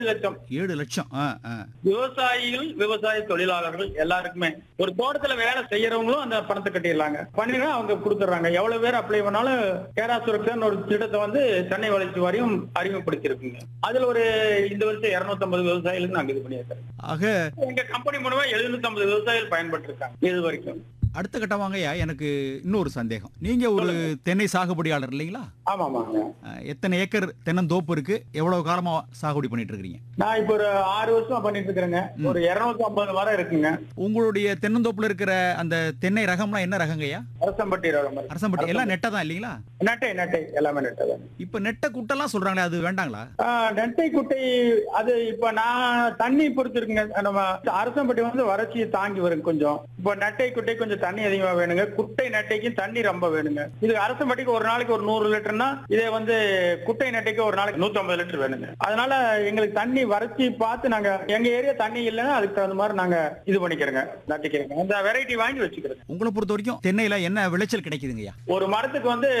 லட்சம் ஏழு லட்சம் ஆ, ஆ. விவசாயிகள் விவசாய தொழிலாளர்கள் எல்லாருக்குமே ஒரு தோட்டத்துல வேலை செய்யறவங்களும் அந்த பணத்தை கட்டிடலாங்க பண்ணினா அவங்க கொடுத்துட்றாங்க எவ்வளவு பேர் அப்ளை பண்ணாலும் கேரா சுரக்ஷன் ஒரு திட்டத்தை வந்து சென்னை வளர்ச்சி வாரியம் அறிமுகப்படுத்தியிருக்குங்க அதுல ஒரு இந்த வருஷம் 250 விவசாயிகளுக்கு நாங்க இது பண்ணியிருக்கோம் ஆக எங்க கம்பெனி மூலமா 750 விவசாயிகள் பயன்பட்டு இருக்காங்க இது வரைக்கும் அடுத்த கட்டமாங்கய்யா எனக்கு இன்னொரு சந்தேகம் நீங்க ஒரு தென்னை சாகுபடியாளர் இல்லைங்களா ஆமா ஆமாங்க அஹ், எத்தனை ஏக்கர் தென்னந்தோப்பு இருக்கு எவ்வளவு காலமா சாகுபடி பண்ணிட்டு இருக்கிறீங்க நான் இப்ப ஒரு ஆறு வருஷமா பண்ணிட்டு இருக்கிறேங்க ஒரு 250 மரம் இருக்குங்க உங்களுடைய தென்னந்தோப்புல இருக்கிற அந்த தென்னை ரகம்லாம் என்ன ரகங்கய்யா அரசம்பட்டி ரகம் இருக்கு. அரசம்பட்டி எல்லாம் நெட்டை தான் இல்லைங்களா நெட்டை நெட்டை எல்லாமே நெட்டை தான் இப்ப நெட்டை குட்டெல்லாம் சொல்றாங்களே அது வேண்டாங்களா ஆஹ் நெட்டை குட்டை அது இப்ப நான் தண்ணி பொறுத்து இருக்குங்க நம்ம அரசம்பட்டி வந்து வறட்சியை தாங்கி வரும் கொஞ்சம் இப்ப நெட்டை குட்டை கொஞ்சம் தண்ணி அதிகமா வேணுங்க குட்டை நெட்டைக்கு தண்ணி ரொம்ப வேணுங்க இது அரசம்பட்டிக்கு ஒரு நாளைக்கு ஒரு நூறு லிட்டர்னா இதே வந்து குட்டை நெட்டைக்கு ஒரு நாளைக்கு 150 லிட்டர் வேணுங்க அதனால எங்களுக்கு தண்ணி வறட்சி பார்த்து நாங்க எங்க ஏரியா தண்ணி இல்லைன்னா அதுக்கு தகுந்த மாதிரி நாங்க இது பண்ணிக்கிறோங்க நட்டிக்கிறோங்க அந்த வெரைட்டி வாங்கி வச்சுக்கிறோங்க உங்களை பொறுத்த வரைக்கும் தென்னையில என்ன விளைச்சல் கிடைக்குதுங்கய்யா ஒரு மரத்துக்கு வந்து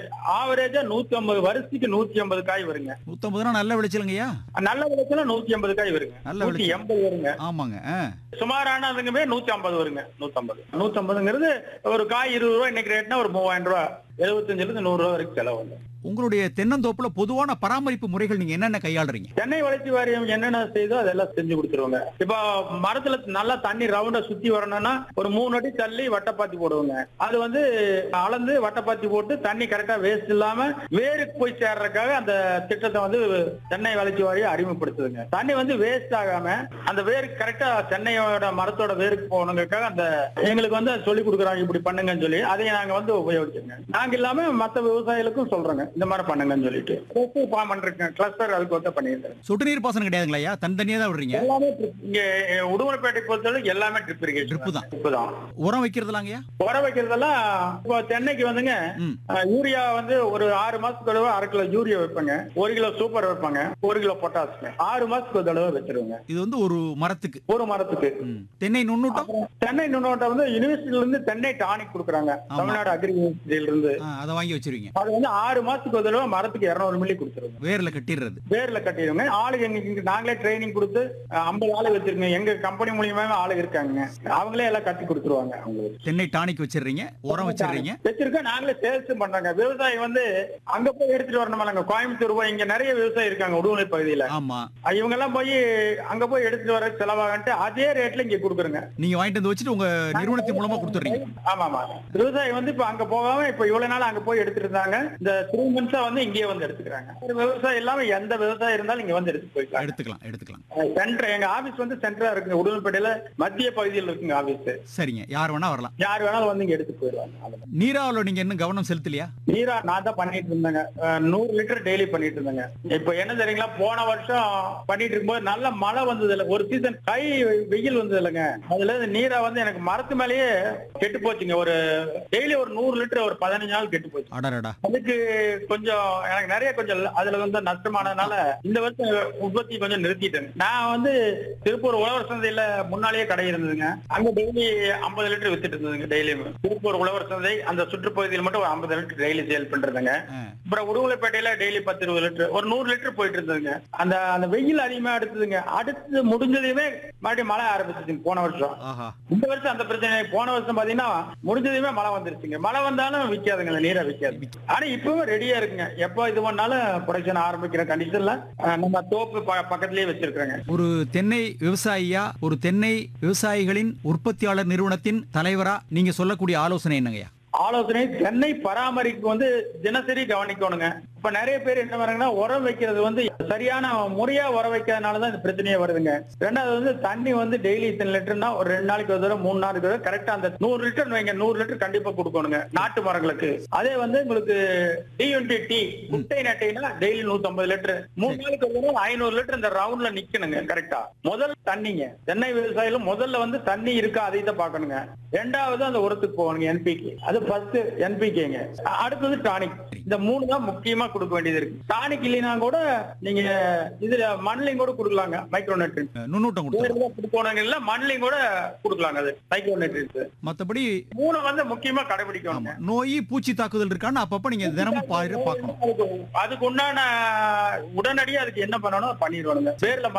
ஆவரேஜா நூத்தி ஐம்பது வருஷத்துக்கு நூத்தி ஐம்பது காய் வருங்க நூத்தம்பதுனா நல்ல விளைச்சலுங்கய்யா நல்ல விளைச்சல நூத்தி ஐம்பது காய் வருங்க நல்ல நூத்தி விளைச்சல். எண்பது வருங்க ஆமாங்க ஆ. சுமாரானதுங்குமே நூத்தி ஐம்பது வருங்க நூத்தம்பது நூத்தம்பதுங்கிறது ஒரு காய் இருபது ரூபாய் இன்னைக்கு ரேட்னா ஒரு மூவாயிரம் ரூபாய் எழுபத்தஞ்சுல இருந்து நூறு ரூபாய் வரைக்கும் செலவு வந்து உங்களுடைய தென்னந்தோப்புல பொதுவான பராமரிப்பு முறைகள் நீங்க என்னென்ன கையாளுறீங்க சென்னை வளர்ச்சி வாரியம் என்னென்ன செய்தோ அதெல்லாம் செஞ்சு கொடுத்துருவாங்க இப்போ மரத்துல நல்லா தண்ணி ரவுண்டா சுத்தி வரணும்னா ஒரு மூணு அடி தள்ளி வட்டப்பாத்தி போடுவாங்க அது வந்து அளந்து வட்டப்பாத்தி போட்டு தண்ணி கரெக்டா வேஸ்ட் இல்லாம வேருக்கு போய் சேர்றதுக்காக அந்த திட்டத்தை வந்து சென்னை வளர்ச்சி வாரியம் அறிமுகப்படுத்துதுங்க தண்ணி வந்து வேஸ்ட் ஆகாம அந்த வேருக்கு கரெக்டா சென்னையோட மரத்தோட வேருக்கு போகணுங்கிறதுக்காக அந்த எங்களுக்கு வந்து சொல்லி கொடுக்குறாங்க இப்படி பண்ணுங்கன்னு சொல்லி அதை நாங்க வந்து உபயோகிச்சோங்க நாங்க இல்லாம மத்த விவசாயிகளுக்கும் சொல்றோங்க இந்த மாதிரி பண்ணுங்கன்னு சொல்லிட்டு ஃபார்ம் பண்ணிருக்கேன் கிளஸ்டர் அதுக்கு வந்து பண்ணியிருக்கேன் சொட்டு நீர் பாசனம் கிடையாதுங்களா ஐயா தனித்தனியா தான் விடுறீங்க எல்லாமே drip. இங்க உடுமலைப்பேட்டை பொறுத்தவரை எல்லாமே ட்ரிப் இரிகேஷன் Drip தான். ட்ரிப் தான் உரம் வைக்கிறதுலாங்கய்யா உர வைக்கிறதெல்லாம் இப்போ தென்னைக்கு வந்துங்க ம். அஹ், யூரியா வந்து ஒரு ஆறு மாசத்துக்கு தடவை அரை கிலோ யூரியா வைப்பாங்க ஒரு கிலோ சூப்பர் வைப்பாங்க ஒரு கிலோ பொட்டாசுங்க ஆறு மாசத்துக்கு ஒரு தடவை வச்சிருவாங்க இது வந்து ஒரு மரத்துக்கு ஒரு மரத்துக்கு ம். தென்னை நுண்ணூட்டம் தென்னை நுண்ணோட்டம் வந்து யூனிவர்சிட்டில இருந்து தென்னை டானிக் கொடுக்குறாங்க ஆமா. தமிழ்நாடு அக்ரி யூனிவர்சிட்டியில இருந்து ஆ, அதை வாங்கி வச்சிருவீங்க அது வந்து ஆறு மாசத்துக்கு ஒரு தடவை மரத்துக்கு இருநூறு மில்லி கொடுத்துருவாங்க வேர்ல கட்டிடுறது வேர்ல கட்டிடுங்க ஆளுங்க எங்க இங்க நாங்களே ட்ரைனிங் கொடுத்து ஐம்பது ஆளு வச்சிருக்கோங்க எங்க கம்பெனி மூலியமாவே ஆளு இருக்காங்க அவங்களே எல்லாம் கட்டி கொடுத்துருவாங்க அவங்களுக்கு தென்னை டானிக் வச்சிடுறீங்க உரம் வச்சிடுறீங்க வச்சிருக்கோம் நாங்களே சேல்ஸ் பண்றாங்க விவசாயி வந்து அங்க போய் எடுத்துட்டு வரணுமாங்க கோயம்புத்தூர் போய் இங்க நிறைய விவசாயி இருக்காங்க உடுமலை பகுதியில ஆமா இவங்க எல்லாம் போய் அங்க போய் எடுத்துட்டு வர செலவாகன்ட்டு அதே ரேட்ல இங்க கொடுக்குறோங்க நீங்க வாங்கிட்டு வந்து வச்சுட்டு உங்க நிறுவனத்தின் மூலமா கொடுத்துடுறீங்க ஆமா ஆமா விவசாயி வந்து இப்ப அங்க போகாம இப்ப இவ்வளவு நாள் அங்க போய் எடுத்துட்டு இருந்தாங்க இந்த த்ரீ மந்த்ஸா வந்து இங்கேயே வந்து எடுத்துக்கிறாங்க ஒரு விவசாயம் இல்லாம எந்த விவசாயம் இருந்தாலும் இங்க வந்து எடுத்துட்டு போய்க்கலாம் எடுத்துக்கலாம் எடுத்துக்கலாம் சென்டர் எங்க ஆபீஸ் வந்து சென்டரா இருக்குங்க உடுமலைப்பேட்டையில மத்திய பகுதியில் இருக்குங்க ஆபீஸ் சரிங்க யார் வேணா வரலாம் யார் வேணாலும் வந்து இங்க எடுத்துட்டு போயிடுவாங்க அவ்வளவுதான். நீராவில் நீங்க இன்னும் கவனம் செலுத்தலையா நீரா நான் தான் பண்ணிட்டு இருந்தேங்க அஹ், நூறு லிட்டர் டெய்லி பண்ணிட்டு இருந்தேங்க இப்ப என்ன தெரியுங்களா போன வருஷம் பண்ணிட்டு இருக்கும்போது நல்ல மழை வந்தது இல்ல ஒரு சீசன் கை வெயில் வந்தது இல்லைங்க அதுல இருந்து நீரா வந்து எனக்கு மரத்து மேலேயே கெட்டு போச்சுங்க ஒரு டெய்லி ஒரு நூறு லிட்டர் ஒரு பதினஞ்சு நாள் கெட்டு போச்சு அடடடா அதுக்கு கொஞ்சம் எனக்கு நிறைய கொஞ்சம் அதுல வந்து நஷ்டமானதுனால இந்த வருஷம் உற்பத்தி கொஞ்சம் நிறுத்திட்டேங்க நான் வந்து திருப்பூர் உழவர் சந்தையில முன்னாலேயே கடை இருந்ததுங்க அங்க டெய்லி ஐம்பது லிட்டர் வித்துட்டு இருந்ததுங்க டெய்லியும் திருப்பூர் உழவர் சந்தை அந்த சுற்றுப்பகுதியில் மட்டும் ஒரு ஐம்பது லிட்டர் டெய்லி சேல் பண்றதுங்க ஆ. அப்புறம் உடுமலைப்பேட்டையில டெய்லி பத்து இருபது லிட்டர் ஒரு நூறு லிட்டர் போயிட்டு இருந்ததுங்க அந்த அந்த வெயில் அதிகமா எடுத்ததுங்க அடுத்து முடிஞ்சதுமே மறுபடியும் மழை ஆரம்பிச்சிச்சுங்க போன வருஷம் ஆஹா இந்த வருஷம் அந்த பிரச்சனை இல்லை. போன வருஷம் பாத்தீங்கன்னா முடிஞ்சதுமே மழை வந்துருச்சுங்க மழை வந்தாலும் விக்காதுங்க இந்த நீரை விக்காது ஆனா இப்பவும் ரெடியா இருக்குங்க எப்போ இது பண்ணாலும் ப்ரொடக்ஷன் ஆரம்பிக்கிற கண்டிஷன்ல நம்ம தோப்பு ப- பக்கத்துலயே வச்சிருக்கிறோங்க ஒரு தென்னை விவசாயியா ஒரு தென்னை விவசாயிகளின் உற்பத்தியாளர் நிறுவனத்தின் தலைவரா நீங்க சொல்லக்கூடிய ஆலோசனை என்னங்கய்யா ஆலோசனை தென்னை பராமரிப்பு வந்து தினசரி கவனிக்கணுங்க இப்ப நிறைய பேர் என்ன வராங்கன்னா உரம் வைக்கிறது வந்து சரியான முறையா உரம் வைக்கிறதுனாலதான் இந்த பிரச்சனையே வருதுங்க ரெண்டாவது வந்து தண்ணி வந்து டெய்லி இத்தனை லிட்டர்னா ஒரு ரெண்டு நாளைக்கு ஒரு தடவை மூணு நாளைக்கு ஒரு தடவை கரெக்டா அந்த நூறு லிட்டர் வைங்க நூறு லிட்டர் கண்டிப்பா கொடுக்கணுங்க நாட்டு மரங்களுக்கு அதே வந்து உங்களுக்கு டிஎன்டி டீ குட்டை நட்டைனா டெய்லி நூத்தி ஐம்பது லிட்டர் மூணு நாளைக்கு ஒரு தடவை ஐநூறு லிட்டர் இந்த ரவுண்ட்ல நிக்கணுங்க கரெக்டா முதல் தண்ணிங்க தென்னை விவசாயிகள் முதல்ல வந்து தண்ணி இருக்கா அதை தான் பார்க்கணுங்க ரெண்டாவது அந்த உரத்துக்கு போகணுங்க என்பிகே அது ஃபர்ஸ்ட் என்பிகேங்க அடுத்தது டானிக் இந்த மூணு தான் முக்கியமா கொடுக்க வேண்டியது இருக்கு டானிக் இல்லைனா கூட நீங்க இதுல மண்லையும் கூட கொடுக்கலாங்க மைக்ரோ நியூட்ரியன்ஸ் அஹ், நுண்ணூட்டம் கொடுத்துருங்க வேர்ல கொடுக்கணும் இல்ல மண்லையும் கூட கொடுக்கலாங்க அது மைக்ரோ நியூட்ரியன்ஸ் மத்தபடி மூணு வந்து முக்கியமா கடைபிடிக்கணும் ஆமா நோய் பூச்சி தாக்குதல் இருக்கான்னு அப்பப்ப நீங்க தினமும் பாரு பார்க்கணும் அதுக்கு அதுக்கு உண்டான உடனடியா அதுக்கு என்ன பண்ணணும் பண்ணிடுவானுங்க வேர்ல